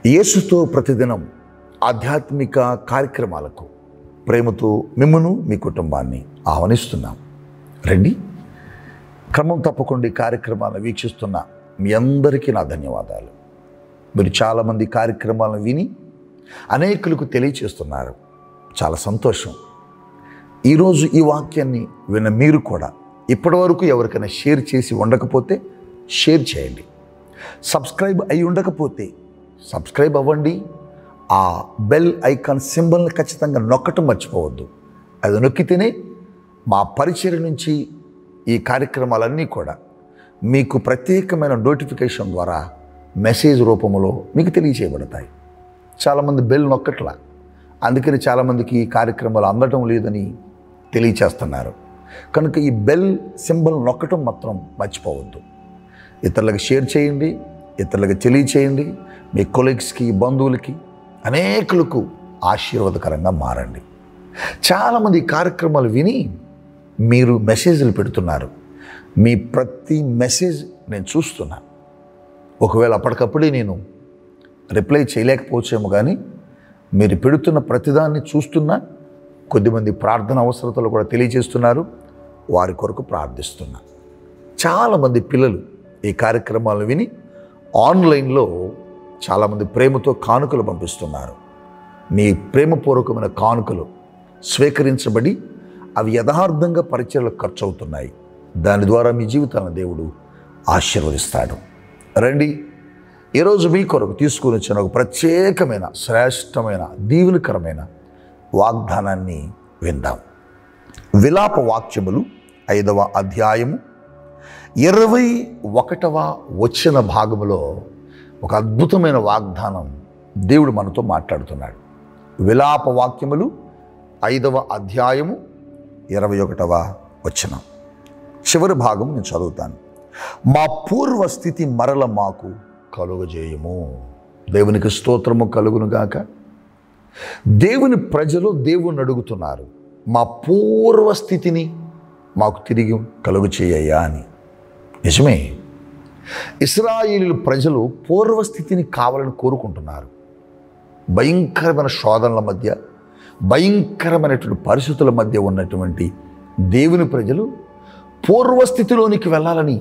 యేసుతో ప్రతిదినం ఆధ్యాత్మిక కార్యక్రమాలకు ప్రేమతో మిమ్మను మీ కుటుంబాన్ని ఆహ్వానిస్తున్నాం రండి క్రమం తప్పకుండా ఈ కార్యక్రమాలను వీక్షిస్తున్న మీ అందరికీ నా ధన్యవాదాలు మీరు చాలామంది కార్యక్రమాలను విని అనేకులకు తెలియచేస్తున్నారు చాలా సంతోషం ఈరోజు ఈ వాక్యాన్ని విన్న మీరు కూడా ఇప్పటివరకు ఎవరికైనా షేర్ చేసి ఉండకపోతే షేర్ చేయండి సబ్స్క్రైబ్ అయి ఉండకపోతే సబ్స్క్రైబ్ అవ్వండి ఆ బెల్ ఐకాన్ సింబల్ని ఖచ్చితంగా నొక్కటం మర్చిపోవద్దు అది నొక్కితేనే మా పరిచయం నుంచి ఈ కార్యక్రమాలన్నీ కూడా మీకు ప్రత్యేకమైన నోటిఫికేషన్ ద్వారా మెసేజ్ రూపంలో మీకు తెలియచేయబడతాయి చాలామంది బెల్ నొక్కట్లా అందుకని చాలామందికి ఈ కార్యక్రమాలు అందటం లేదని తెలియచేస్తున్నారు కనుక ఈ బెల్ సింబల్ నొక్కటం మాత్రం మర్చిపోవద్దు ఇతరులకు షేర్ చేయండి ఇతరులకు తెలియచేయండి మీ కొలీగ్స్కి బంధువులకి అనేకులకు ఆశీర్వాదకరంగా మారండి చాలామంది ఈ కార్యక్రమాలు విని మీరు మెసేజ్లు పెడుతున్నారు మీ ప్రతి మెసేజ్ నేను చూస్తున్నా ఒకవేళ అప్పటికప్పుడే నేను రిప్లై చేయలేకపోవచ్చేమో కానీ మీరు పెడుతున్న ప్రతిదాన్ని చూస్తున్నా కొద్దిమంది ప్రార్థన అవసరతలు కూడా తెలియజేస్తున్నారు వారి కొరకు ప్రార్థిస్తున్నా చాలామంది పిల్లలు ఈ కార్యక్రమాలను విని ఆన్లైన్లో చాలామంది ప్రేమతో కానుకలు పంపిస్తున్నారు మీ ప్రేమపూర్వకమైన కానుకలు స్వీకరించబడి అవి యథార్థంగా పరిచయలకు ఖర్చు అవుతున్నాయి దాని ద్వారా మీ జీవితాలను దేవుడు ఆశీర్వదిస్తాడు రండి ఈరోజు మీ కొరకు తీసుకుని వచ్చిన ఒక ప్రత్యేకమైన శ్రేష్టమైన దీవునికరమైన వాగ్దానాన్ని విందాం విలాప వాక్యములు ఐదవ అధ్యాయము ఇరవై ఒకటవ వచ్చిన భాగములో ఒక అద్భుతమైన వాగ్దానం దేవుడు మనతో మాట్లాడుతున్నాడు విలాప వాక్యములు ఐదవ అధ్యాయము ఇరవై ఒకటవ వచనం చివరి భాగం నేను చదువుతాను మా పూర్వ స్థితి మరల మాకు కలుగజేయము దేవునికి స్తోత్రము కలుగునుగాక దేవుని ప్రజలు దేవుణ్ణి అడుగుతున్నారు మా పూర్వ స్థితిని మాకు తిరిగి కలుగు చేయయ్యా అని నిజమే ఇస్రాయేలు ప్రజలు పూర్వస్థితిని కావాలని కోరుకుంటున్నారు భయంకరమైన శోధనల మధ్య భయంకరమైనటువంటి పరిస్థితుల మధ్య ఉన్నటువంటి దేవుని ప్రజలు పూర్వస్థితిలోనికి వెళ్ళాలని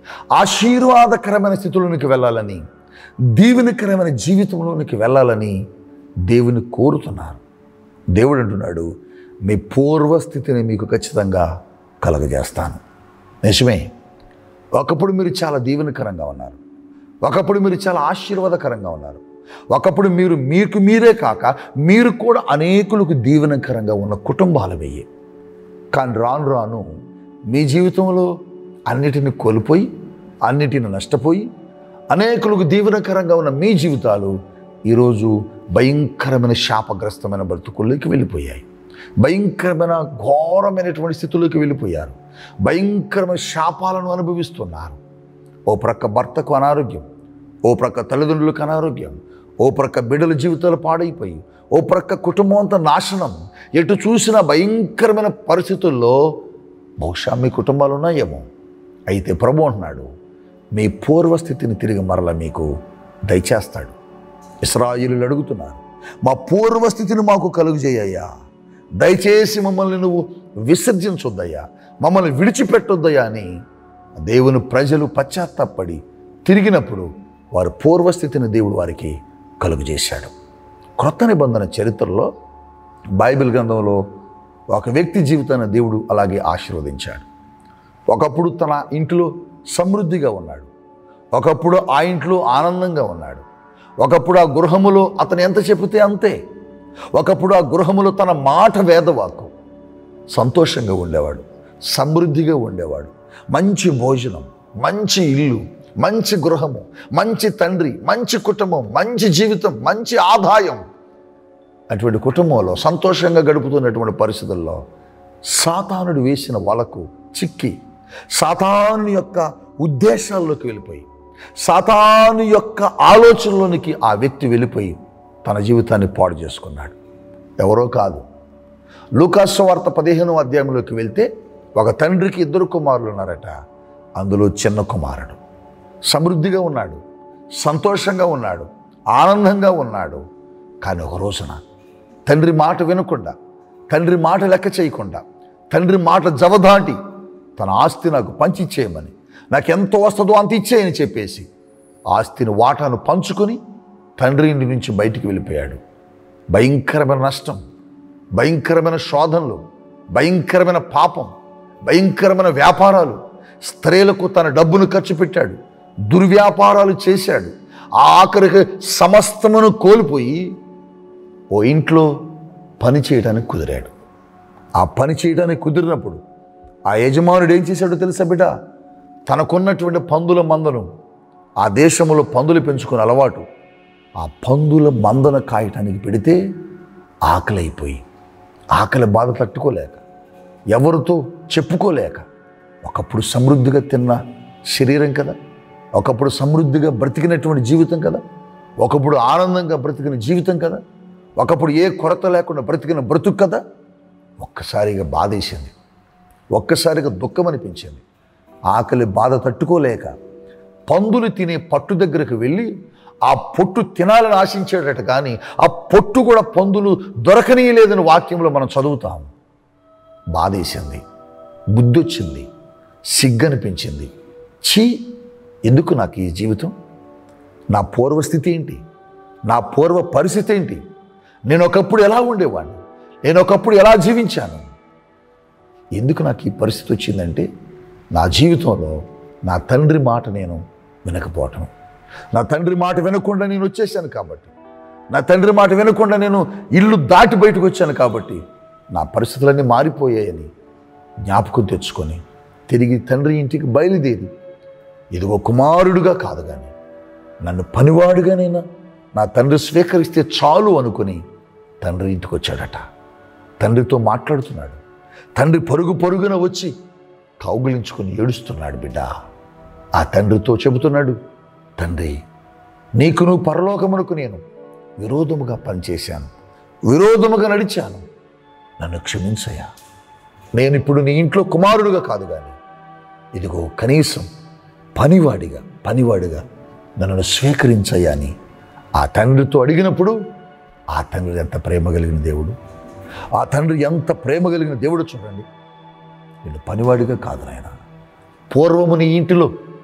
ఆశీర్వాదకరమైన స్థితిలోనికి వెళ్ళాలని దీవెనకరమైన జీవితంలోనికి వెళ్ళాలని దేవుని కోరుతున్నారు దేవుడు అంటున్నాడు మీ పూర్వస్థితిని మీకు ఖచ్చితంగా కలగజేస్తాను నిజమే ఒకప్పుడు మీరు చాలా దీవెనకరంగా ఉన్నారు ఒకప్పుడు మీరు చాలా ఆశీర్వాదకరంగా ఉన్నారు ఒకప్పుడు మీరు మీకు మీరే కాక మీరు కూడా అనేకులకు దీవెనకరంగా ఉన్న కుటుంబాలు వెయ్యి కానీ రాను రాను మీ జీవితంలో అన్నిటిని కోల్పోయి అన్నిటిని నష్టపోయి అనేకులకు దీవెనకరంగా ఉన్న మీ జీవితాలు ఈరోజు భయంకరమైన శాపగ్రస్తమైన బ్రతుకుల్లోకి వెళ్ళిపోయాయి భయంకరమైన ఘోరమైనటువంటి స్థితిలోకి వెళ్ళిపోయారు భయంకరమైన శాపాలను అనుభవిస్తున్నారు ఓ ప్రక్క భర్తకు అనారోగ్యం ఓ ప్రక్క తల్లిదండ్రులకు అనారోగ్యం ఓ ప్రక్క బిడ్డల జీవితాలు పాడైపోయి ఓ ప్రక్క కుటుంబం అంతా నాశనం ఎటు చూసిన భయంకరమైన పరిస్థితుల్లో బహుశా మీ కుటుంబాలు ఉన్నాయేమో అయితే ప్రభు అంటున్నాడు మీ పూర్వస్థితిని తిరిగి మరల మీకు దయచేస్తాడు ఇస్రాయిలు అడుగుతున్నారు మా పూర్వస్థితిని మాకు కలుగు చేయయ్యా దయచేసి మమ్మల్ని నువ్వు విసర్జించొద్దయ్యా మమ్మల్ని విడిచిపెట్టొద్దయ్యా అని దేవుని ప్రజలు పశ్చాత్తాపడి తిరిగినప్పుడు వారి పూర్వస్థితిని దేవుడు వారికి కలుగు చేశాడు క్రొత్త నిబంధన చరిత్రలో బైబిల్ గ్రంథంలో ఒక వ్యక్తి జీవితాన్ని దేవుడు అలాగే ఆశీర్వదించాడు ఒకప్పుడు తన ఇంట్లో సమృద్ధిగా ఉన్నాడు ఒకప్పుడు ఆ ఇంట్లో ఆనందంగా ఉన్నాడు ఒకప్పుడు ఆ గృహములో అతను ఎంత చెబితే అంతే ఒకప్పుడు ఆ గృహములో తన మాట వేదవాకు సంతోషంగా ఉండేవాడు సమృద్ధిగా ఉండేవాడు మంచి భోజనం మంచి ఇల్లు మంచి గృహము మంచి తండ్రి మంచి కుటుంబం మంచి జీవితం మంచి ఆదాయం అటువంటి కుటుంబంలో సంతోషంగా గడుపుతున్నటువంటి పరిస్థితుల్లో సాతానుడు వేసిన వలకు చిక్కి సాతాను యొక్క ఉద్దేశాల్లోకి వెళ్ళిపోయి సాతాను యొక్క ఆలోచనలోనికి ఆ వ్యక్తి వెళ్ళిపోయి తన జీవితాన్ని పాడు చేసుకున్నాడు ఎవరో కాదు లూకాసు వార్త పదిహేను అధ్యాయంలోకి వెళ్తే ఒక తండ్రికి ఇద్దరు కుమారులు ఉన్నారట అందులో చిన్న కుమారుడు సమృద్ధిగా ఉన్నాడు సంతోషంగా ఉన్నాడు ఆనందంగా ఉన్నాడు కానీ ఒక రోజున తండ్రి మాట వినకుండా తండ్రి మాట లెక్క చేయకుండా తండ్రి మాట జవదాటి తన ఆస్తి నాకు పంచిచ్చేయమని నాకు ఎంత వస్తుందో అంత ఇచ్చేయని చెప్పేసి ఆస్తిని వాటాను పంచుకొని తండ్రి ఇంటి నుంచి బయటికి వెళ్ళిపోయాడు భయంకరమైన నష్టం భయంకరమైన శోధనలు భయంకరమైన పాపం భయంకరమైన వ్యాపారాలు స్త్రీలకు తన డబ్బును ఖర్చు పెట్టాడు దుర్వ్యాపారాలు చేశాడు ఆ ఆఖరికి సమస్తమును కోల్పోయి ఓ ఇంట్లో పని చేయడానికి కుదిరాడు ఆ పని చేయడానికి కుదిరినప్పుడు ఆ యజమానుడు ఏం చేశాడో తెలుసా బిడ్డ తనకున్నటువంటి పందుల మందను ఆ దేశంలో పందులు పెంచుకునే అలవాటు ఆ పందుల మందన కాయటానికి పెడితే ఆకలి అయిపోయి ఆకలి బాధ తట్టుకోలేక ఎవరితో చెప్పుకోలేక ఒకప్పుడు సమృద్ధిగా తిన్న శరీరం కదా ఒకప్పుడు సమృద్ధిగా బ్రతికినటువంటి జీవితం కదా ఒకప్పుడు ఆనందంగా బ్రతికిన జీవితం కదా ఒకప్పుడు ఏ కొరత లేకుండా బ్రతికిన బ్రతుకు కదా ఒక్కసారిగా బాధేసింది ఒక్కసారిగా దుఃఖం అనిపించింది ఆకలి బాధ తట్టుకోలేక పందులు తినే పట్టు దగ్గరకు వెళ్ళి ఆ పొట్టు తినాలని ఆశించేటట్టు కానీ ఆ పొట్టు కూడా పందులు దొరకనీయలేదని వాక్యంలో మనం చదువుతాం బాధేసింది బుద్ధొచ్చింది సిగ్గనిపించింది ఛీ ఎందుకు నాకు ఈ జీవితం నా పూర్వస్థితి ఏంటి నా పూర్వ పరిస్థితి ఏంటి నేను ఒకప్పుడు ఎలా ఉండేవాడిని నేను ఒకప్పుడు ఎలా జీవించాను ఎందుకు నాకు ఈ పరిస్థితి వచ్చిందంటే నా జీవితంలో నా తండ్రి మాట నేను వినకపోవటం నా తండ్రి మాట వినకుండా నేను వచ్చేసాను కాబట్టి నా తండ్రి మాట వినకుండా నేను ఇల్లు దాటి బయటకు వచ్చాను కాబట్టి నా పరిస్థితులన్నీ మారిపోయాయని జ్ఞాపకం తెచ్చుకొని తిరిగి తండ్రి ఇంటికి బయలుదేరి ఇదిగో కుమారుడుగా కాదు కానీ నన్ను పనివాడుగానైనా నా తండ్రి స్వీకరిస్తే చాలు అనుకుని తండ్రి ఇంటికి వచ్చాడట తండ్రితో మాట్లాడుతున్నాడు తండ్రి పరుగు పరుగున వచ్చి కౌగిలించుకొని ఏడుస్తున్నాడు బిడ్డ ఆ తండ్రితో చెబుతున్నాడు తండ్రి నీకు నువ్వు పరలోకమునకు నేను విరోధముగా పనిచేశాను విరోధముగా నడిచాను నన్ను క్షమించయ్యా నేను ఇప్పుడు నీ ఇంట్లో కుమారుడుగా కాదు కానీ ఇదిగో కనీసం పనివాడిగా పనివాడిగా నన్ను స్వీకరించయ్యా అని ఆ తండ్రితో అడిగినప్పుడు ఆ తండ్రి ఎంత ప్రేమ కలిగిన దేవుడు ఆ తండ్రి ఎంత ప్రేమ కలిగిన దేవుడు చూడండి నేను పనివాడిగా కాదు నాయన పూర్వము నీ ఇంటిలో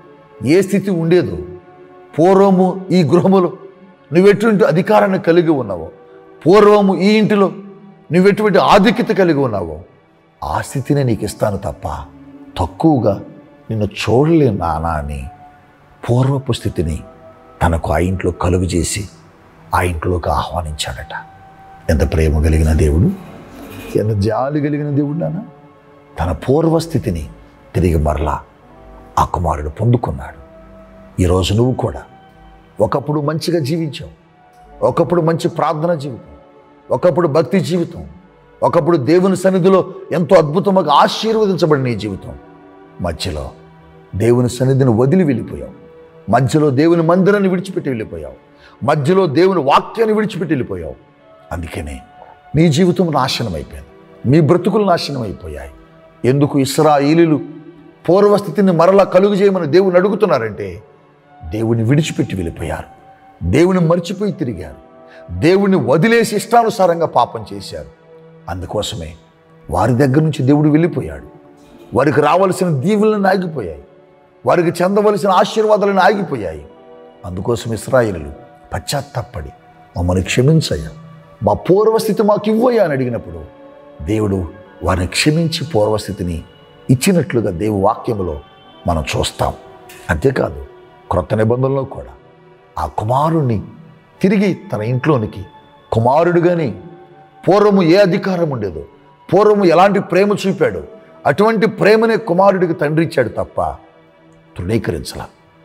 ఏ స్థితి ఉండేదో పూర్వము ఈ గృహములో నువ్వెటువంటి అధికారాన్ని కలిగి ఉన్నావో పూర్వము ఈ ఇంటిలో నువ్వెటువంటి ఆధిక్యత కలిగి ఉన్నావో ఆ స్థితిని నీకు ఇస్తాను తప్ప తక్కువగా నిన్ను చూడలేను నానా అని పూర్వపు స్థితిని తనకు ఆ ఇంట్లో కలుగు చేసి ఆ ఇంట్లోకి ఆహ్వానించాడట ఎంత ప్రేమ కలిగిన దేవుడు ఎంత జాలి కలిగిన దేవుడు నాన్న తన పూర్వస్థితిని తిరిగి మరలా ఆ కుమారుడు పొందుకున్నాడు ఈరోజు నువ్వు కూడా ఒకప్పుడు మంచిగా జీవించావు ఒకప్పుడు మంచి ప్రార్థన జీవితం ఒకప్పుడు భక్తి జీవితం ఒకప్పుడు దేవుని సన్నిధిలో ఎంతో అద్భుతంగా ఆశీర్వదించబడిన నీ జీవితం మధ్యలో దేవుని సన్నిధిని వదిలి వెళ్ళిపోయావు మధ్యలో దేవుని మందిరాన్ని విడిచిపెట్టి వెళ్ళిపోయావు మధ్యలో దేవుని వాక్యాన్ని విడిచిపెట్టి వెళ్ళిపోయావు అందుకనే నీ జీవితం నాశనం అయిపోయింది మీ బ్రతుకులు నాశనం అయిపోయాయి ఎందుకు ఇస్రాయిలీలు పూర్వస్థితిని మరలా కలుగు చేయమని దేవుని అడుగుతున్నారంటే దేవుని విడిచిపెట్టి వెళ్ళిపోయారు దేవుని మర్చిపోయి తిరిగారు దేవుని వదిలేసి ఇష్టానుసారంగా పాపం చేశారు అందుకోసమే వారి దగ్గర నుంచి దేవుడు వెళ్ళిపోయాడు వారికి రావలసిన దీవులను ఆగిపోయాయి వారికి చెందవలసిన ఆశీర్వాదాలను ఆగిపోయాయి అందుకోసం ఇస్రాయిలు పశ్చాత్తాపడి మమ్మల్ని క్షమించయ్యా మా పూర్వస్థితి మాకు ఇవ్వయ్యా అని అడిగినప్పుడు దేవుడు వారిని క్షమించి పూర్వస్థితిని ఇచ్చినట్లుగా దేవు వాక్యములో మనం చూస్తాం అంతేకాదు క్రొత్త నిబంధనలో కూడా ఆ కుమారుణ్ణి తిరిగి తన ఇంట్లోనికి కుమారుడుగానే పూర్వము ఏ అధికారం ఉండేదో పూర్వము ఎలాంటి ప్రేమ చూపాడో అటువంటి ప్రేమనే కుమారుడికి తండ్రి ఇచ్చాడు తప్ప తృణీకరించలా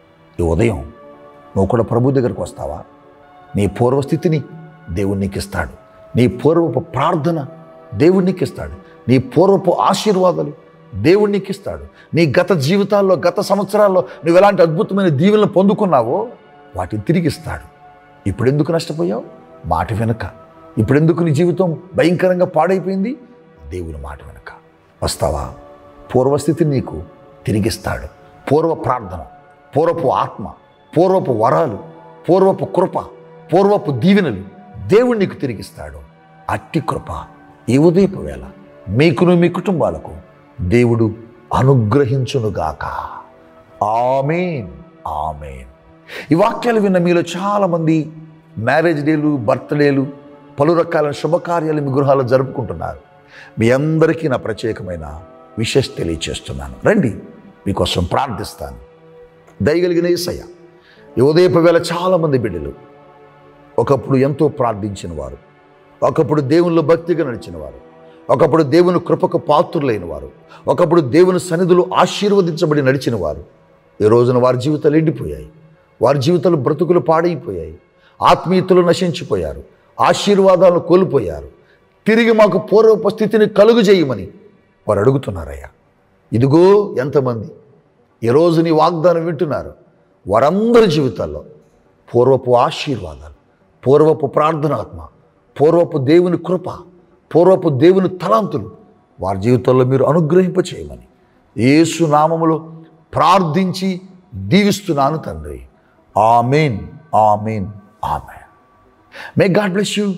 ఈ ఉదయం నువ్వు కూడా ప్రభు దగ్గరకు వస్తావా నీ పూర్వస్థితిని దేవుడు నీకు ఇస్తాడు నీ పూర్వపు ప్రార్థన దేవుడు నీకు ఇస్తాడు నీ పూర్వపు ఆశీర్వాదాలు దేవుడు నీకు ఇస్తాడు నీ గత జీవితాల్లో గత సంవత్సరాల్లో నువ్వు ఎలాంటి అద్భుతమైన దీవెనలు పొందుకున్నావో వాటిని తిరిగి ఇస్తాడు ఇప్పుడు ఎందుకు నష్టపోయావు మాట వెనుక ఇప్పుడు ఎందుకు నీ జీవితం భయంకరంగా పాడైపోయింది దేవుని మాట వెనుక వస్తావా పూర్వస్థితి నీకు తిరిగిస్తాడు పూర్వ ప్రార్థన పూర్వపు ఆత్మ పూర్వపు వరాలు పూర్వపు కృప పూర్వపు దీవెనలు దేవుడు నీకు తిరిగిస్తాడు అట్టి కృప ఈ ఉదయపు వేళ మీకును మీ కుటుంబాలకు దేవుడు అనుగ్రహించునుగాక ఆమెన్ ఆమెన్ ఈ వాక్యాలు విన్న మీలో చాలామంది మ్యారేజ్ డేలు బర్త్డేలు పలు రకాల శుభకార్యాలు మీ గృహాల్లో జరుపుకుంటున్నారు మీ అందరికీ నా ప్రత్యేకమైన విషెస్ తెలియచేస్తున్నాను రండి మీకోసం ప్రార్థిస్తాను దయగలిగిన ఏసయ్య ఈ ఉదయపు వేళ చాలామంది బిడ్డలు ఒకప్పుడు ఎంతో ప్రార్థించిన వారు ఒకప్పుడు దేవునిలో భక్తిగా నడిచిన వారు ఒకప్పుడు దేవుని కృపకు పాత్రులైన వారు ఒకప్పుడు దేవుని సన్నిధులు ఆశీర్వదించబడి నడిచిన వారు ఈ రోజున వారి జీవితాలు ఎండిపోయాయి వారి జీవితాలు బ్రతుకులు పాడైపోయాయి ఆత్మీయతలు నశించిపోయారు ఆశీర్వాదాలను కోల్పోయారు తిరిగి మాకు పూర్వపు స్థితిని కలుగు చేయమని వారు అడుగుతున్నారయ్యా ఇదిగో ఎంతమంది ఈరోజు నీ వాగ్దానం వింటున్నారు వారందరి జీవితాల్లో పూర్వపు ఆశీర్వాదాలు పూర్వపు ప్రార్థనాత్మ పూర్వపు దేవుని కృప పూర్వపు దేవుని తలాంతులు వారి జీవితంలో మీరు అనుగ్రహింప చేయమని యేసు నామములో ప్రార్థించి దీవిస్తున్నాను తండ్రి amen amen amen may God bless you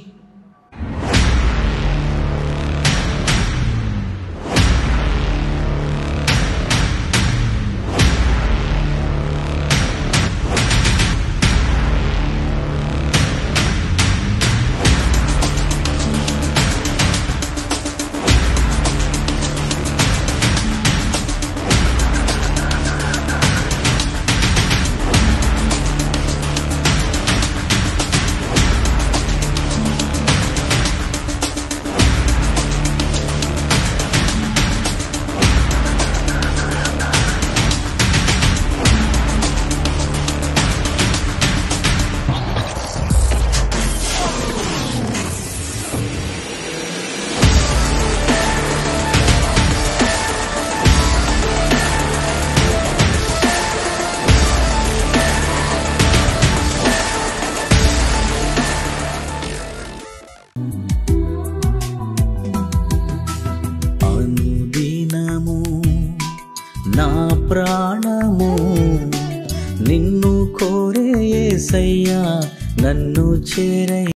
అనుదినము నా ప్రాణము నిన్ను కోరే యేసయ్యా నన్ను చేరయ్యా